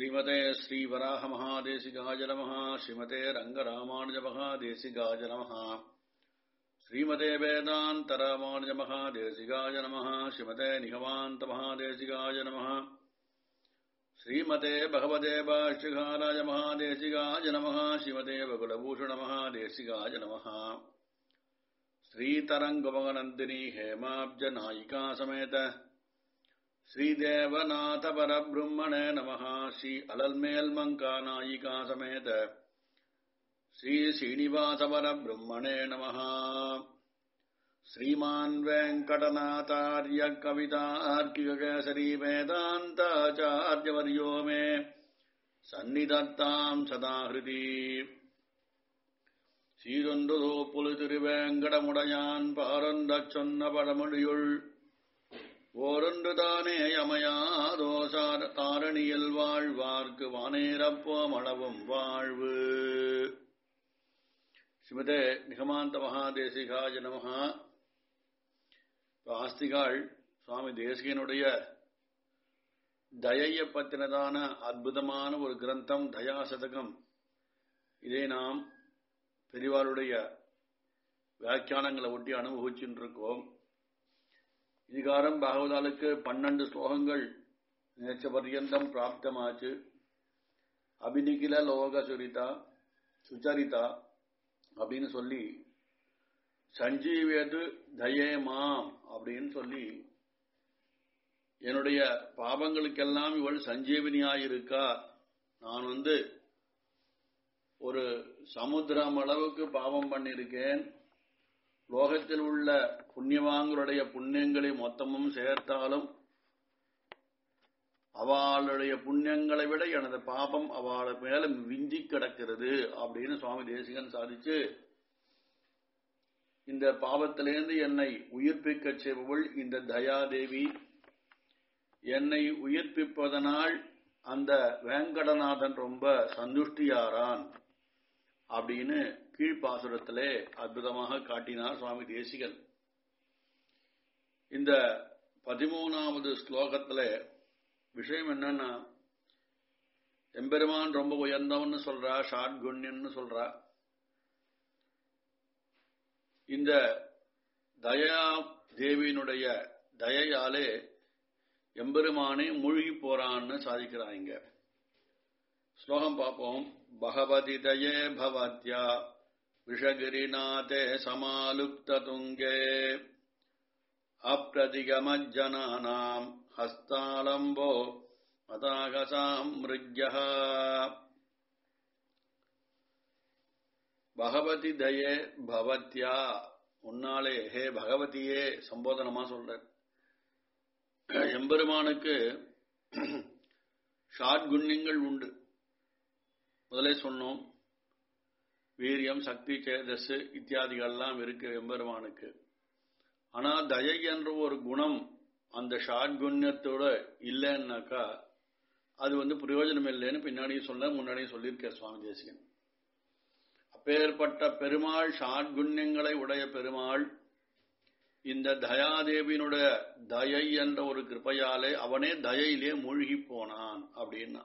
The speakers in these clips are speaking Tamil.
श्रीमते श्रीवराहमहादेशिकाय नमः श्रीमते रङ्गरामानुजमहादेशिकाय नमः श्रीमते वेदान्तरामानुजमहादेशिकाय नमः श्रीमते निगमान्तमहादेशिकाय नमः श्रीमते भगवते भाष्यकाराय महादेशिकाय नमः श्रीमते बकुलभूषणमहादेशिकाय नमः श्रीतरङ्गमगनन्दिनी हेमाब्जनायिका समेत श्रीदेवनाथ परब्रह्मणे नमः श्री अलल्मेल्मङ्का नायिका समेत श्री श्रीनिवास परब्रह्मणे नमः श्रीमान् वेङ्कटनाथार्य कवितार्किककेसरी वेदान्ताचार्यवर्यो मे सन्निधत्ताम् सदा हृदि சீரொன்றுதோ புலு திருவேங்கடமுடையான் பாரொன்றச் சொன்ன பழமொழியுள் ஓரொன்று தானே அமையாதோசார தாரணியில் வாழ்வார்க்கு வானேரப்போம் அளவும் வாழ்வு ஸ்ரீமதே நிகமாந்த மகாதேசிகாய நமகா ஆஸ்திகாள் சுவாமி தேசிகனுடைய தயைய பத்தினதான அற்புதமான ஒரு கிரந்தம் தயாசதகம் இதை நாம் பெரிவாருடைய வியாக்கியானங்களை ஒட்டி அனுபவிச்சுட்டு இருக்கோம் இதுகாரம் பாகவதாலுக்கு பன்னெண்டு ஸ்லோகங்கள் நேற்ற பர்யந்தம் பிராப்தமாச்சு அபிநிகில லோக சுரிதா சுச்சரிதா அப்படின்னு சொல்லி சஞ்சீவேது தயே மாம் அப்படின்னு சொல்லி என்னுடைய பாவங்களுக்கெல்லாம் இவள் சஞ்சீவினியாயிருக்கா நான் வந்து ஒரு சமுத்திரம் அளவுக்கு பாவம் பண்ணியிருக்கேன் லோகத்தில் உள்ள புண்ணியவாங்களுடைய புண்ணியங்களை மொத்தமும் சேர்த்தாலும் அவளுடைய புண்ணியங்களை விட எனது பாபம் அவளை மேல விஞ்சி கிடக்கிறது அப்படின்னு சுவாமி தேசிகன் சாதிச்சு இந்த பாவத்திலிருந்து என்னை உயிர்ப்பிக்க செய்பவள் இந்த தயாதேவி என்னை உயிர்ப்பிப்பதனால் அந்த வேங்கடநாதன் ரொம்ப சந்துஷ்டியாரான் அப்படின்னு கீழ்ப்பாசுரத்திலே அற்புதமாக காட்டினார் சுவாமி தேசிகன் இந்த பதிமூணாவது ஸ்லோகத்துல விஷயம் என்னன்னா எம்பெருமான் ரொம்ப உயர்ந்தவன்னு சொல்றா ஷாட்குண்யன்னு சொல்றா இந்த தயா தேவியினுடைய தயையாலே எம்பெருமானே மூழ்கி போறான்னு சாதிக்கிறாங்க ஸ்லோகம் பார்ப்போம் பகவதி தயே பவத்யா விஷகிரிநாதே சமாலுப்த துங்கே அப்பிரதிகமஜ்ஜனானாம் ஹஸ்தாலம்போ மதாகசாம் மிருக்யா பகவதி தயே பவத்யா உன்னாலே ஹே பகவதியே சம்போதனமா சொல்ற எம்பெருமானுக்கு ஷாட்குண்யங்கள் உண்டு முதலே சொன்னோம் வீரியம் சக்தி சேதஸ் இத்தியாதிகள்லாம் இருக்கு எம்பெருமானுக்கு ஆனா தயை என்ற ஒரு குணம் அந்த ஷாட்குண்யத்தோட இல்லைன்னாக்கா அது வந்து பிரயோஜனம் இல்லைன்னு பின்னாடியும் சொல்ல முன்னாடியும் சொல்லியிருக்கார் சுவாமி தேசிகன் அப்பேற்பட்ட பெருமாள் ஷாட்குண்யங்களை உடைய பெருமாள் இந்த தயாதேவியினுடைய தயை என்ற ஒரு கிருப்பையாலே அவனே தயையிலே மூழ்கி போனான் அப்படின்னா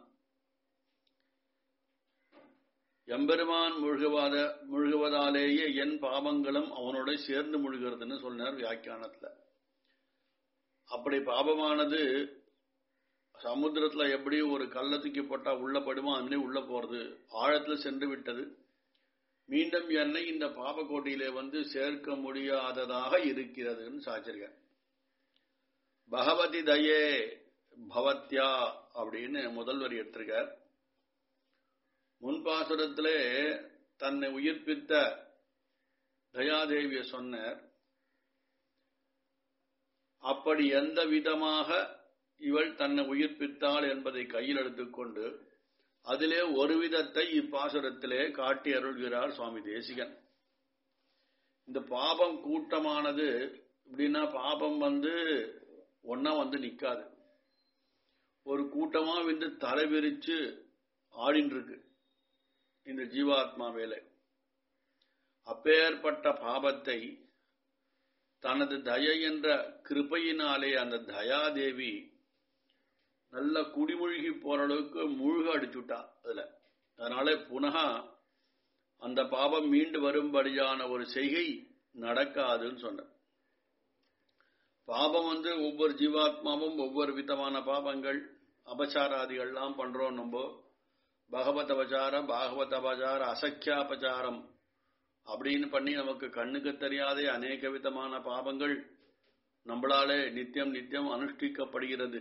எம்பெருமான் முழுகுவத முழுகுவதாலேயே என் பாவங்களும் அவனோட சேர்ந்து முழுகிறதுன்னு சொன்னார் வியாக்கியானத்துல அப்படி பாபமானது சமுத்திரத்துல எப்படி ஒரு கல்ல தூக்கி போட்டா உள்ள படுமோ அதுலேயே உள்ள போறது ஆழத்துல சென்று விட்டது மீண்டும் என்னை இந்த பாபக்கோட்டியிலே வந்து சேர்க்க முடியாததாக இருக்கிறதுன்னு சாச்சிருக்க பகவதி தயே பவத்யா அப்படின்னு முதல்வர் எடுத்திருக்கார் முன்பாசுரத்திலே தன்னை உயிர்ப்பித்த தயாதேவிய சொன்னார் அப்படி எந்த விதமாக இவள் தன்னை உயிர்ப்பித்தாள் என்பதை கையில் எடுத்துக்கொண்டு அதிலே ஒரு விதத்தை இப்பாசுரத்திலே காட்டி அருள்கிறார் சுவாமி தேசிகன் இந்த பாபம் கூட்டமானது எப்படின்னா பாபம் வந்து ஒன்னா வந்து நிக்காது ஒரு கூட்டமா வந்து தலை விரிச்சு ஆடின்னு இருக்கு இந்த ஜீவாத்மா வேலை அப்பேற்பட்ட பாபத்தை தனது தயை என்ற கிருபையினாலே அந்த தயாதேவி நல்ல குடிமூழ்கி போற அளவுக்கு மூழ்க அடிச்சுட்டா அதுல அதனால புனகா அந்த பாபம் மீண்டு வரும்படியான ஒரு செய்கை நடக்காதுன்னு சொன்ன பாபம் வந்து ஒவ்வொரு ஜீவாத்மாவும் ஒவ்வொரு விதமான பாபங்கள் அபச்சாராதிகள்லாம் பண்றோம் நம்ம பகவத் அபச்சாரம் பாகவத் அபச்சாரம் அசக்கியாபச்சாரம் அப்படின்னு பண்ணி நமக்கு கண்ணுக்கு தெரியாத அநேக விதமான பாபங்கள் நம்மளாலே நித்தியம் நித்தியம் அனுஷ்டிக்கப்படுகிறது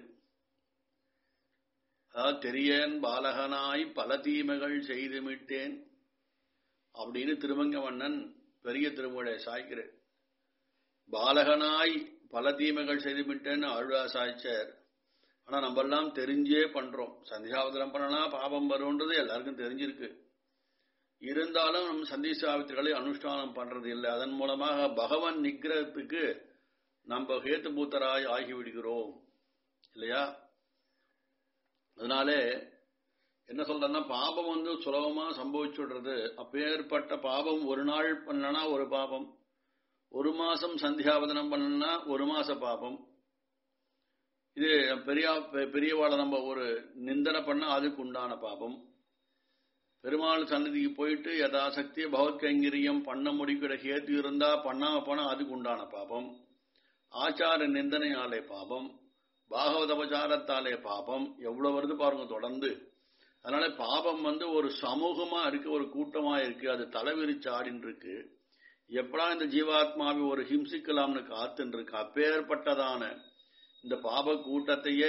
அதாவது தெரியேன் பாலகனாய் பல தீமைகள் செய்து விட்டேன் அப்படின்னு திருமங்க மன்னன் பெரிய திருமூலை சாய்க்கிறேன் பாலகனாய் பல தீமைகள் செய்து விட்டேன்னு அழுவா சாய்ச்சார் ஆனா நம்ம எல்லாம் தெரிஞ்சே பண்றோம் சந்தியாவதனம் பண்ணனா பாபம் வரும்ன்றது எல்லாருக்கும் தெரிஞ்சிருக்கு இருந்தாலும் நம்ம சந்தி சாவித்திரிகளை அனுஷ்டானம் பண்றது இல்லை அதன் மூலமாக பகவான் நிகிரகத்துக்கு நம்ம ஹேத்துபூத்தராய் ஆகிவிடுகிறோம் இல்லையா அதனாலே என்ன சொல்றேன்னா பாபம் வந்து சுலபமா சம்பவிச்சுடுறது அப்பேற்பட்ட பாபம் ஒரு நாள் பண்ணனா ஒரு பாபம் ஒரு மாசம் சந்தியாவதனம் பண்ணனா ஒரு மாச பாபம் இது பெரிய பெரியவாளை நம்ம ஒரு நிந்தனை பண்ண அதுக்கு உண்டான பாபம் பெருமாள் சன்னதிக்கு போயிட்டு யதாசக்தி பகவத்கைங்கரியம் பண்ண முடிக்கிற ஹேத்து இருந்தா பண்ணாம போனா அதுக்கு உண்டான பாபம் ஆச்சார நிந்தனையாலே பாபம் பாகவதபச்சாரத்தாலே பாபம் எவ்வளவு வருது பாருங்க தொடர்ந்து அதனால பாபம் வந்து ஒரு சமூகமா இருக்கு ஒரு கூட்டமா இருக்கு அது தலைவிரிச்சு ஆடின்னு இருக்கு எப்படா இந்த ஜீவாத்மாவை ஒரு ஹிம்சிக்கலாம்னு காத்துன்னு இருக்கு அப்பேற்பட்டதான இந்த பாப கூட்டத்தையே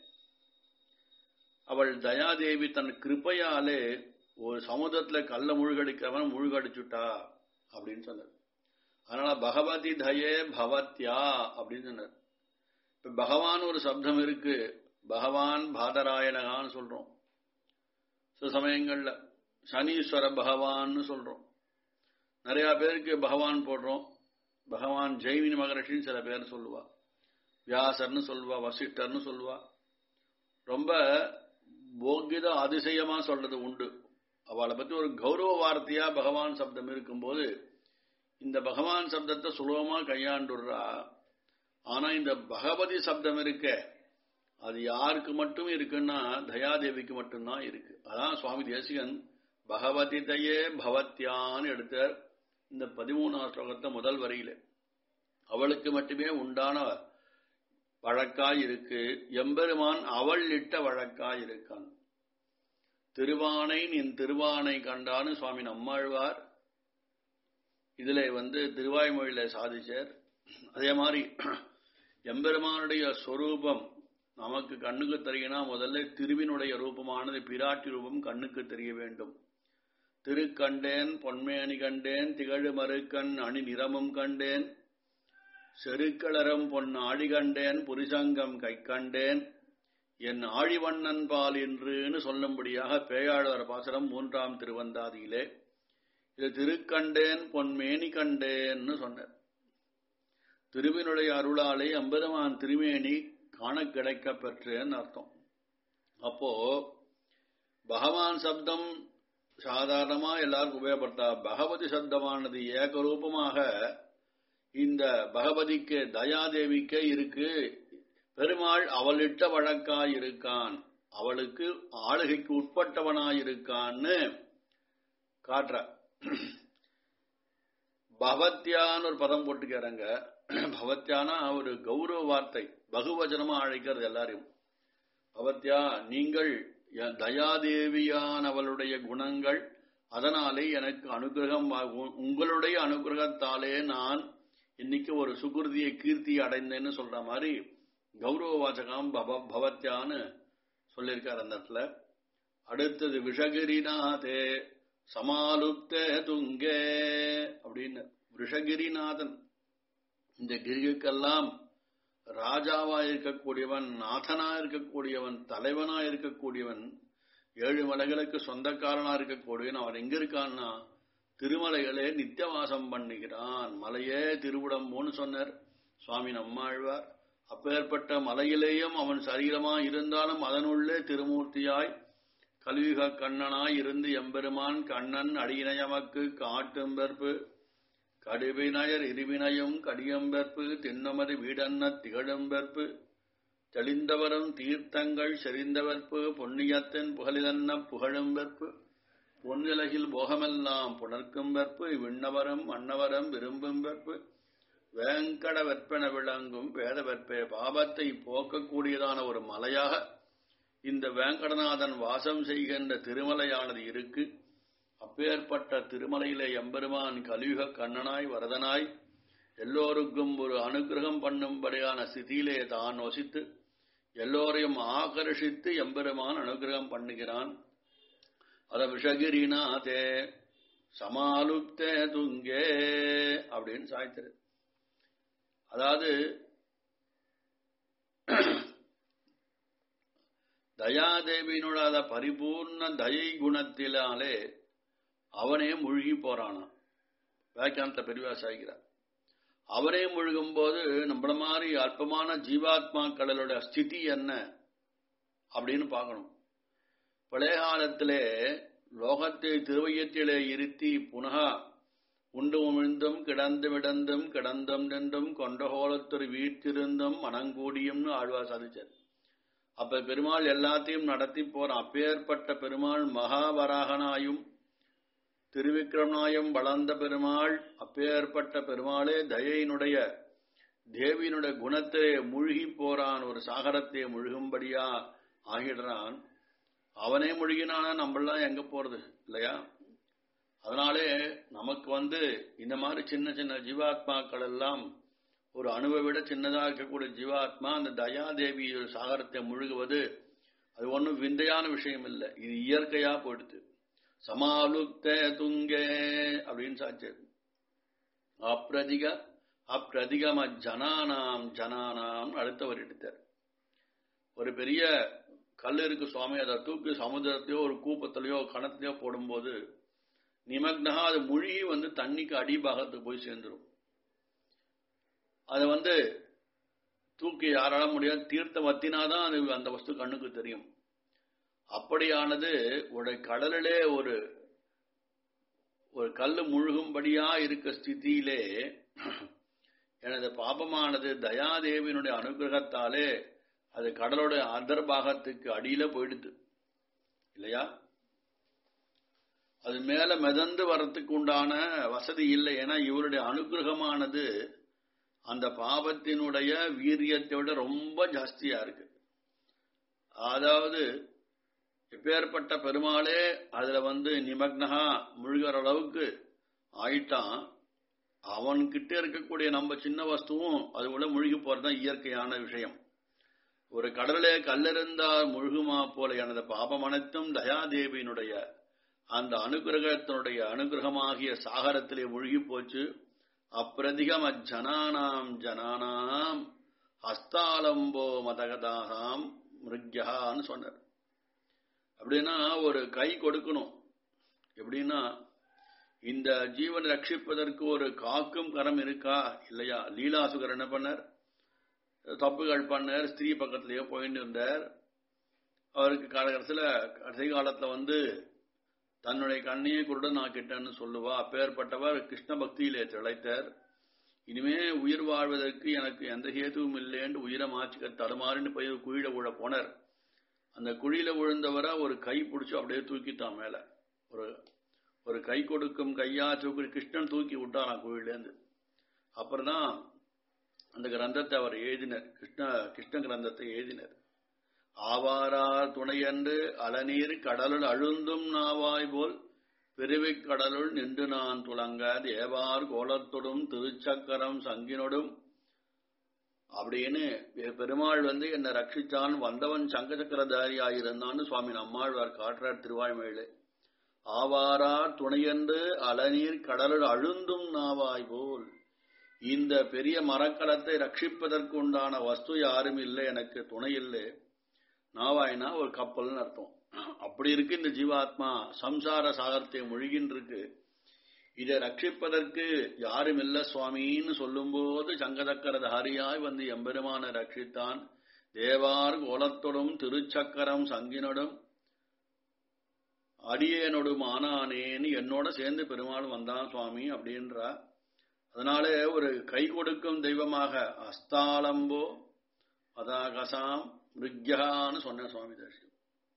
அவள் தயாதேவி தன் கிருப்பையாலே ஒரு சமுதிரத்துல கல்ல முழுகடிக்கிறவன் முழுகடிச்சுட்டா அப்படின்னு சொன்னார் அதனால பகவதி தயே பவத்யா அப்படின்னு சொன்னார் இப்ப பகவான் ஒரு சப்தம் இருக்கு பகவான் பாதராயணகான்னு சொல்றோம் சில சமயங்கள்ல சனீஸ்வர பகவான்னு சொல்றோம் நிறைய பேருக்கு பகவான் போடுறோம் பகவான் ஜெய்மினி மகரிஷின்னு சில பேர் சொல்லுவா வியாசர்னு சொல்லுவா வசிஷ்டர்னு சொல்லுவா ரொம்ப போகித அதிசயமா சொல்றது உண்டு அவளை பத்தி ஒரு கௌரவ வார்த்தையா பகவான் சப்தம் இருக்கும்போது இந்த பகவான் சப்தத்தை சுலபமா கையாண்டுடுறா ஆனா இந்த பகவதி சப்தம் இருக்க அது யாருக்கு மட்டும் இருக்குன்னா தயாதேவிக்கு மட்டும்தான் இருக்கு அதான் சுவாமி தேசிகன் பகவதி தயே பவத்யான்னு எடுத்தார் இந்த பதிமூணாம் ஸ்லோகத்தை முதல் வரியில அவளுக்கு மட்டுமே உண்டான வழக்காய் இருக்கு எம்பெருமான் அவள் இட்ட வழக்காய் இருக்கான் திருவானை நின் திருவானை கண்டான்னு சுவாமி நம்மாழ்வார் இதுல வந்து திருவாய்மொழியில சாதிச்சார் அதே மாதிரி எம்பெருமானுடைய சொரூபம் நமக்கு கண்ணுக்கு தெரியனா முதல்ல திருவினுடைய ரூபமானது பிராட்டி ரூபம் கண்ணுக்கு தெரிய வேண்டும் திருக்கண்டேன் பொன்மேனி கண்டேன் திகழு மறுக்கண் அணி நிறமும் கண்டேன் செருக்களரம் பொன் ஆழி கண்டேன் புரிசங்கம் கை கண்டேன் என் ஆழிவண்ணன் பால் என்றுன்னு சொல்லும்படியாக பேயாளர் பாசனம் மூன்றாம் திருவந்தாதியிலே இது திருக்கண்டேன் பொன்மேனி கண்டேன்னு சொன்னார் திருவினுடைய அருளாலே அம்பெருமான் திருமேனி காண கிடைக்க பெற்றேன்னு அர்த்தம் அப்போ பகவான் சப்தம் சாதாரணமா எல்லாருக்கும் உபயோகப்படுத்தா பகவதி சப்தமானது ஏகரூபமாக இந்த பகவதிக்கு தயாதேவிக்கே இருக்கு பெருமாள் அவளிட்ட வழக்காய் இருக்கான் அவளுக்கு ஆளுகைக்கு உட்பட்டவனாயிருக்கான்னு காட்டுற பவத்யான்னு ஒரு பதம் போட்டுக்கிறாங்க பவத்யானா ஒரு கௌரவ வார்த்தை பகுவச்சனமா அழைக்கிறது எல்லாரையும் பவத்யா நீங்கள் தயாதேவியானவளுடைய குணங்கள் அதனாலே எனக்கு அனுகிரகம் உங்களுடைய அனுகிரகத்தாலே நான் இன்னைக்கு ஒரு சுகுருதியை கீர்த்தி அடைந்தேன்னு சொல்ற மாதிரி கௌரவ வாசகம் பவ பவத்யான்னு சொல்லியிருக்கார் அந்த இடத்துல அடுத்தது விஷகிரிநாதே சமாலுப்தே துங்கே அப்படின்னு விஷகிரிநாதன் இந்த கிரிகளுக்கெல்லாம் ராஜாவா இருக்கக்கூடியவன் நாதனா இருக்கக்கூடியவன் தலைவனா இருக்கக்கூடியவன் ஏழு மலைகளுக்கு சொந்தக்காரனா இருக்கக்கூடியவன் அவன் எங்க இருக்கான்னா திருமலைகளே நித்தியவாசம் பண்ணுகிறான் மலையே திருவிடம்போன்னு சொன்னார் சுவாமி நம்மாழ்வார் அப்பேற்பட்ட மலையிலேயும் அவன் சரீரமா இருந்தாலும் அதனுள்ளே திருமூர்த்தியாய் கல்விக கண்ணனாய் இருந்து எம்பெருமான் கண்ணன் அடியினையமக்கு காட்டும்பெற்பு கடுவினயர் இருவினையும் கடியம்பெற்பு திண்ணமது வீடன்ன திகழும்பெற்பு தெளிந்தவரும் தீர்த்தங்கள் செறிந்தவர்ப்பு பொன்னியத்தின் புகழிலன்ன புகழும் வெற்பு பொன்னிலகில் போகமெல்லாம் புணர்க்கும் வெற்பு விண்ணவரம் மன்னவரம் விரும்பும் வெற்பு வேங்கட வெற்பென விளங்கும் வேத வெற்பே பாபத்தை போக்கக்கூடியதான ஒரு மலையாக இந்த வேங்கடநாதன் வாசம் செய்கின்ற திருமலையானது இருக்கு அப்பேற்பட்ட திருமலையிலே எம்பெருமான் கலியுக கண்ணனாய் வரதனாய் எல்லோருக்கும் ஒரு அனுகிரகம் பண்ணும்படியான ஸ்திதியிலே தான் வசித்து எல்லோரையும் ஆகர்ஷித்து எம்பெருமான் அனுகிரகம் பண்ணுகிறான் அத விஷகிரிநாதே சமாலுப்தே துங்கே அப்படின்னு சாய்த்திரு அதாவது தயாதேவியினோட பரிபூர்ண தயை குணத்திலாலே அவனே மூழ்கி போறானான் வியாக்கியானத்தை பெரியவா சாய்கிறார் அவரே முழுகும் போது நம்மள மாதிரி அல்பமான ஜீவாத்மாக்களோட ஸ்திதி என்ன அப்படின்னு பார்க்கணும் பழைய காலத்திலே லோகத்தை திருவையத்திலே இருத்தி புனகா உண்டு உமிழ்ந்தும் கிடந்து விடந்தும் கிடந்தும் நின்றும் கொண்டகோலத்தொரு வீட்டிருந்தும் மனங்கூடியும்னு ஆழ்வா சாதிச்சார் அப்ப பெருமாள் எல்லாத்தையும் நடத்தி போறான் அப்பேற்பட்ட பெருமாள் மகாவராகனாயும் திருவிக்ரமனாயும் வளர்ந்த பெருமாள் அப்பேற்பட்ட பெருமாளே தயையினுடைய தேவியினுடைய குணத்திலே மூழ்கி போறான் ஒரு சாகரத்தை முழுகும்படியா ஆகிடுறான் அவனே முழுகினானா நம்மளாம் எங்க போறது இல்லையா அதனாலே நமக்கு வந்து இந்த மாதிரி சின்ன சின்ன ஜீவாத்மாக்கள் எல்லாம் ஒரு அணுவை விட சின்னதாக இருக்கக்கூடிய ஜீவாத்மா அந்த தயாதேவி சாகரத்தை முழுகுவது அது ஒன்றும் விந்தையான விஷயம் இல்லை இது இயற்கையா போயிடுது சமாலுப்த துங்கே அப்படின்னு சாச்சு அப்பிரதிக அப்பிரதிகம ஜனானாம் ஜனானாம் அடுத்தவர் எடுத்தார் ஒரு பெரிய கல் இருக்கு சுவாமி அதை தூக்கி சமுதிரத்தையோ ஒரு கூப்பத்திலையோ கணத்திலையோ போடும்போது நிமக்னகா அது முழுகி வந்து தண்ணிக்கு அடிபாகத்துக்கு போய் சேர்ந்துடும் அதை வந்து தூக்கி யாரால முடியாது தீர்த்தம் வத்தினாதான் அது அந்த வஸ்து கண்ணுக்கு தெரியும் அப்படியானது ஒரு கடலிலே ஒரு ஒரு கல் முழுகும்படியா இருக்க ஸ்திதியிலே எனது பாபமானது தயாதேவியினுடைய அனுகிரகத்தாலே அது கடலோட அந்தர்பாகத்துக்கு அடியில போயிடுது இல்லையா அது மேல மிதந்து வர்றதுக்கு உண்டான வசதி இல்லை ஏன்னா இவருடைய அனுகிரகமானது அந்த பாபத்தினுடைய வீரியத்தை விட ரொம்ப ஜாஸ்தியா இருக்கு அதாவது எப்பேற்பட்ட பெருமாளே அதுல வந்து நிமக்னகா முழுகிற அளவுக்கு ஆயிட்டான் அவன்கிட்ட இருக்கக்கூடிய நம்ம சின்ன வஸ்துவும் அது உள்ள முழுகி போறதுதான் இயற்கையான விஷயம் ஒரு கடலே கல்லிருந்தால் முழுகுமா போல எனது பாபம் அனைத்தும் தயாதேவியினுடைய அந்த அனுகிரகத்தினுடைய அனுகிரகமாகிய சாகரத்திலே முழுகி போச்சு அப்பிரதிகம ஜனானாம் ஜனானாம் ஹஸ்தாலம்போ மதகதாகாம் மிருக்யான்னு சொன்னார் அப்படின்னா ஒரு கை கொடுக்கணும் எப்படின்னா இந்த ஜீவனை ரட்சிப்பதற்கு ஒரு காக்கும் கரம் இருக்கா இல்லையா லீலாசுகர் என்ன பண்ணார் தப்புகள் பண்ணார் ஸ்திரீ பக்கத்திலேயே போயிட்டு இருந்தார் அவருக்கு கடைசியில் கடைசி காலத்துல வந்து தன்னுடைய கண்ணையே குருடன் ஆக்கிட்டேன்னு சொல்லுவா அப்பேற்பட்டவர் கிருஷ்ண பக்தியிலே திளைத்தார் இனிமே உயிர் வாழ்வதற்கு எனக்கு எந்த ஹேதுவும் இல்லைன்னு உயிரை மாச்சிக்க தடுமாறின்னு போய் குழியில விழ போனார் அந்த குழியில விழுந்தவரை ஒரு கை பிடிச்சி அப்படியே தூக்கிட்டான் மேல ஒரு ஒரு கை கொடுக்கும் கையா தூக்கி கிருஷ்ணன் தூக்கி விட்டாராம் குழியிலேருந்து அப்புறம் தான் அந்த கிரந்தத்தை அவர் எழுதினர் கிருஷ்ண கிருஷ்ண கிரந்தத்தை எழுதினர் ஆவாரார் துணையன்று அலநீர் கடலுள் அழுந்தும் நாவாய் போல் பெருவிக் கடலுள் நின்று நான் துளங்க தேவார் கோலத்தொடும் திருச்சக்கரம் சங்கினொடும் அப்படின்னு பெருமாள் வந்து என்னை ரட்சிச்சான் வந்தவன் சங்க சக்கரதாரியாயிருந்தான்னு சுவாமி நம்மாழ்வார் காட்டுறார் திருவாய்மொழியிலே ஆவாரார் துணையன்று அலநீர் கடலுள் அழுந்தும் நாவாய் போல் இந்த பெரிய மரக்கலத்தை ரட்சிப்பதற்கு உண்டான வஸ்து யாரும் இல்லை எனக்கு துணை இல்லை நாவாய்னா ஒரு கப்பல்னு அர்த்தம் அப்படி இருக்கு இந்த ஜீவாத்மா சம்சார சாகரத்தை மொழிகின்னு இருக்கு இதை ரட்சிப்பதற்கு யாரும் இல்ல சுவாமின்னு சொல்லும்போது சங்கதக்கரதாரியாய் வந்து எம்பெருமான ரட்சித்தான் தேவார் கோலத்தொடும் திருச்சக்கரம் சங்கினொடும் அடியேனொடும் ஆனானேன்னு என்னோட சேர்ந்து பெருமாள் வந்தான் சுவாமி அப்படின்றா அதனாலே ஒரு கை கொடுக்கும் தெய்வமாக அஸ்தாலம்போ பதாகசாம் மிருக்யான்னு சொன்ன சுவாமி தேசியம்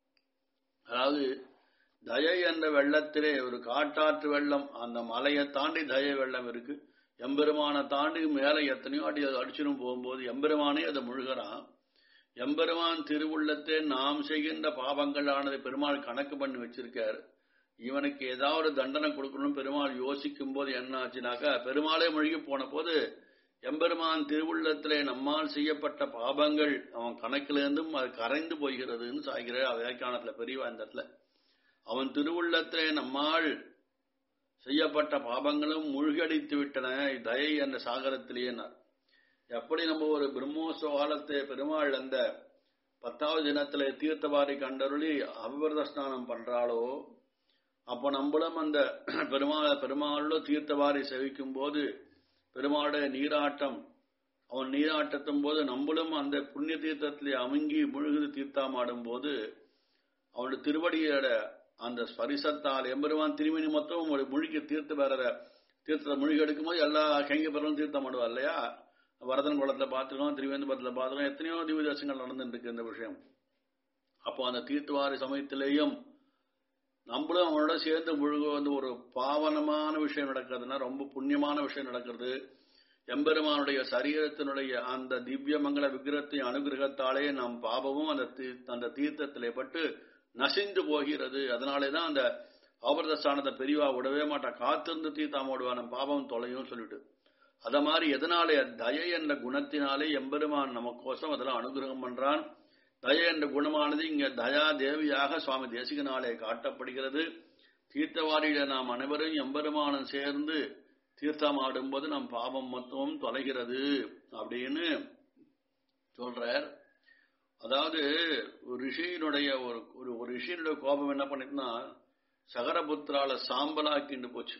அதாவது தயை என்ற வெள்ளத்திலே ஒரு காட்டாற்று வெள்ளம் அந்த மலையை தாண்டி தயை வெள்ளம் இருக்கு எம்பெருமானை தாண்டி மேல எத்தனையோ அடி அடிச்சிடும் போகும்போது எம்பெருமானே அதை முழுகிறான் எம்பெருமான் திருவுள்ளத்தை நாம் செய்கின்ற பாவங்களானதை பெருமாள் கணக்கு பண்ணி வச்சிருக்காரு இவனுக்கு ஏதாவது தண்டனை கொடுக்கணும் பெருமாள் யோசிக்கும் போது என்ன ஆச்சுனாக்கா பெருமாளே மூழ்கி போன போது எம்பெருமான் திருவுள்ளத்திலே நம்மால் செய்யப்பட்ட பாபங்கள் அவன் கணக்கிலிருந்தும் அது கரைந்து போகிறதுன்னு சாய்கிற வியாக்கியானத்துல பெரியவா இந்த இடத்துல அவன் திருவுள்ளத்திலே நம்மால் செய்யப்பட்ட பாபங்களும் மூழ்கடித்து விட்டன தயை என்ற சாகரத்திலேயே எப்படி நம்ம ஒரு பிரம்மோத்சவ காலத்தை பெருமாள் அந்த பத்தாவது தினத்துல தீர்த்தவாரி கண்டருளி அபிவிரத ஸ்நானம் பண்றாளோ அப்போ நம்மளும் அந்த பெருமாள பெருமாளோட தீர்த்தவாரி செவிக்கும் போது பெருமாளுடைய நீராட்டம் அவன் நீராட்டத்தும் போது நம்மளும் அந்த புண்ணிய தீர்த்தத்திலே அமுங்கி முழுகுது தீர்த்தாமாடும் போது அவனுடைய திருவடியோட அந்த ஸ்பரிசத்தால் எம்பெருமான் திருமணி மொத்தம் ஒரு முழுக்கி தீர்த்து பெற தீர்த்தத்தை முழுகி எடுக்கும் போது எல்லா கைங்க பெறவும் தீர்த்தம் ஆடுவா இல்லையா வரதன் குளத்துல பார்த்துருக்கோம் திருவேந்தபுரத்துல பார்த்துருக்கோம் எத்தனையோ திவ்ய தரிசனங்கள் நடந்துட்டு இருக்கு இந்த விஷயம் அப்போ அந்த தீர்த்துவாரி சமயத்திலேயும் நம்மளும் அவனோட சேர்ந்து முழுக வந்து ஒரு பாவனமான விஷயம் நடக்கிறதுனா ரொம்ப புண்ணியமான விஷயம் நடக்கிறது எம்பெருமானுடைய சரீரத்தினுடைய அந்த திவ்ய மங்கள விக்கிரத்தின் அனுகிரகத்தாலே நம் பாவமும் அந்த அந்த தீர்த்தத்திலே பட்டு நசிந்து போகிறது அதனாலேதான் அந்த ஆபரதஸ்தானத்தை பெரியவா விடவே மாட்டா காத்திருந்து தீர்த்தாம விடுவா நம் பாவம் தொலையும் சொல்லிட்டு அத மாதிரி எதனாலே தயை என்ற குணத்தினாலே எம்பெருமான் நமக்கோசம் அதெல்லாம் அனுகிரகம் பண்றான் தய என்ற குணமானது இங்க தயா தேவியாக சுவாமி தேசிகனாலே காட்டப்படுகிறது தீர்த்தவாரியில நாம் அனைவரும் எம்பெருமானம் சேர்ந்து தீர்த்தம் ஆடும்போது நம் பாவம் மொத்தமும் தொலைகிறது அப்படின்னு சொல்றார் அதாவது ஒரு ரிஷியினுடைய ஒரு ஒரு ரிஷியினுடைய கோபம் என்ன பண்ணிட்டுனா சகரபுத்திரால சாம்பலாக்கிண்டு போச்சு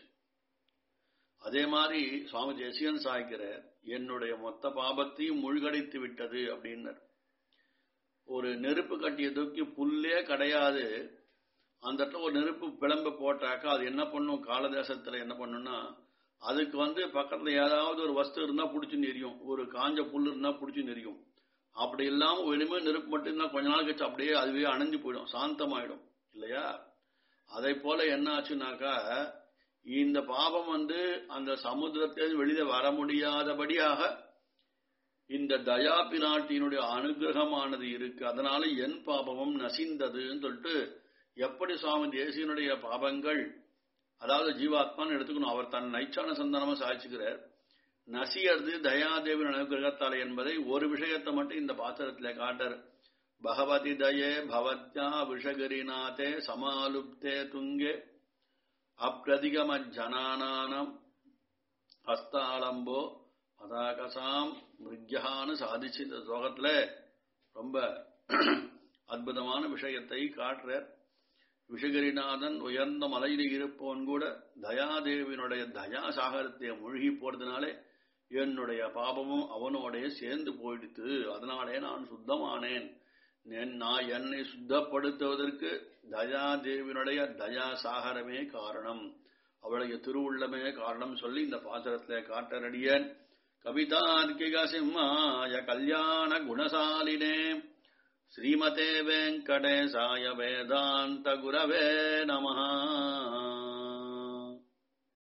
அதே மாதிரி சுவாமி தேசியன் சாய்க்கிறார் என்னுடைய மொத்த பாபத்தையும் முழுகடித்து விட்டது அப்படின்னார் ஒரு நெருப்பு கட்டிய தூக்கி புல்லே கிடையாது அந்த இடத்துல ஒரு நெருப்பு பிளம்ப போட்டாக்கா அது என்ன பண்ணும் காலதேசத்துல என்ன பண்ணும்னா அதுக்கு வந்து பக்கத்துல ஏதாவது ஒரு வஸ்து இருந்தா பிடிச்சி நெறியும் ஒரு காஞ்ச புல் இருந்தா பிடிச்சி நெறியும் அப்படி இல்லாம வெறுமே நெருப்பு மட்டும் இருந்தா கொஞ்ச நாள் கழிச்சு அப்படியே அதுவே அணைஞ்சு போயிடும் சாந்தமாயிடும் இல்லையா அதை போல என்ன ஆச்சுனாக்கா இந்த பாபம் வந்து அந்த சமுத்திரத்தில் வெளியில வர முடியாதபடியாக இந்த தயா பிராட்டியினுடைய அனுகிரகமானது இருக்கு அதனால என் பாபமும் நசிந்ததுன்னு சொல்லிட்டு எப்படி சுவாமி தேசியனுடைய பாபங்கள் அதாவது ஜீவாத்மான்னு எடுத்துக்கணும் அவர் தன் நைச்சான சந்தானமா சாதிச்சுக்கிறார் நசியறது தயாதேவின் அனுகிரகத்தால் என்பதை ஒரு விஷயத்தை மட்டும் இந்த பாத்திரத்திலே காட்டர் பகவதி தயே பவத்யா விஷகரிநாதே சமாலுப்தே துங்கே அப்பிரதிகம ஜனானானம் ஹஸ்தாலம்போ பதாகசாம் மிருக்யான்னு சாதிச்சு இந்த ஸ்லோகத்துல ரொம்ப அற்புதமான விஷயத்தை காட்டுறார் விஷகரிநாதன் உயர்ந்த மலையில் இருப்பவன் கூட தயாதேவியினுடைய தயா சாகரத்தை மூழ்கி போறதுனாலே என்னுடைய பாபமும் அவனோடைய சேர்ந்து போயிடுத்து அதனாலே நான் சுத்தமானேன் நான் என்னை சுத்தப்படுத்துவதற்கு தயாதேவியினுடைய தயா சாகரமே காரணம் அவளுடைய திருவுள்ளமே காரணம் சொல்லி இந்த பாத்திரத்திலே காட்டரடியன் கவிதார்க்கிக சிம்மாய கல்யாண குணசாலினே ஸ்ரீமதே வெங்கடேசாய வேதாந்த குரவே நமஹா